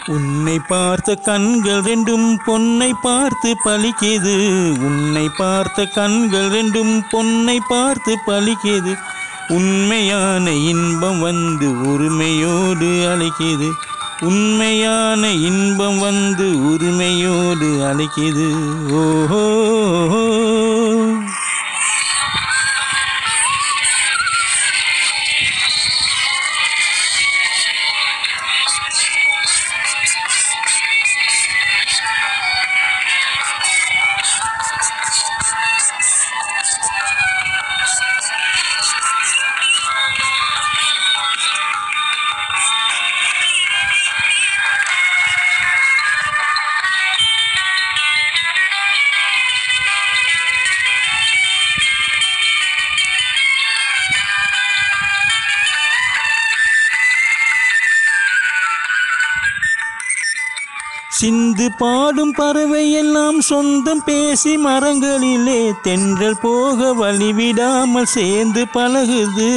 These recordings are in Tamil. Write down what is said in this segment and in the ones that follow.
உன்னை பார்த்த கண்கள் ரெண்டும் பொன்னை பார்த்து பலிக்கிது உன்னை பார்த்த கண்கள் ரெண்டும் பொன்னை பார்த்து பலிக்கிது உண்மையான இன்பம் வந்து உரிமையோடு அழைக்கிது உண்மையான இன்பம் வந்து உரிமையோடு அழைக்கிது ஓஹோ சிந்து பாடும் பறவை எல்லாம் சொந்தம் பேசி மரங்களிலே தென்றல் போக வழிவிடாமல் சேர்ந்து பழகுது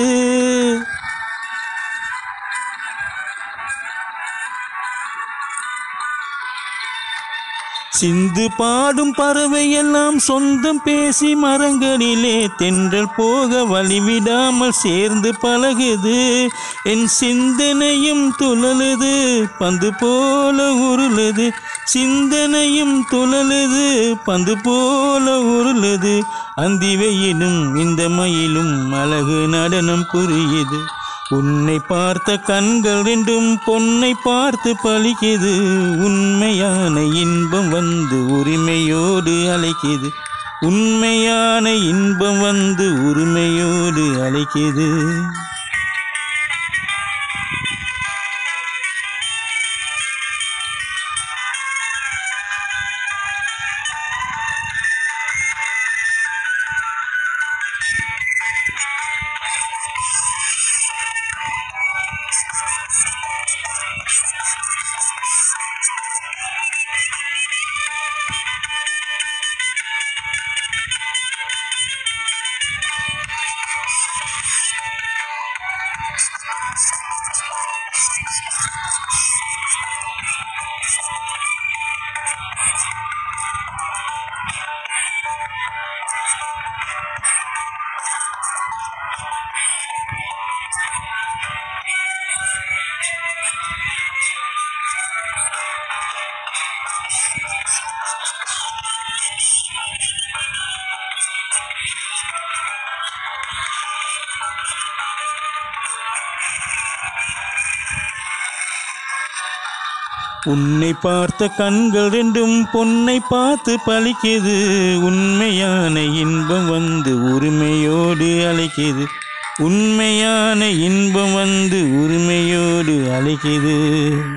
சிந்து பாடும் பறவை எல்லாம் சொந்தம் பேசி மரங்களிலே தென்றல் போக வழிவிடாமல் சேர்ந்து பழகுது என் சிந்தனையும் துழலுது பந்து போல உருளுது சிந்தனையும் துழலுது பந்து போல உருளுது அந்தி வெயிலும் இந்த மயிலும் அழகு நடனம் புரியுது உன்னை பார்த்த கண்கள் ரெண்டும் பொன்னை பார்த்து பழிக்குது உண்மையான இன்பம் வந்து உரிமையோடு அழைக்குது உண்மையான இன்பம் வந்து உரிமையோடு அழைக்குது உன்னை பார்த்த கண்கள் ரெண்டும் பொன்னை பார்த்து பழிக்குது உண்மையான இன்பம் வந்து உரிமையோடு அழைக்குது உண்மையான இன்பம் வந்து உரிமையோடு அழைக்குது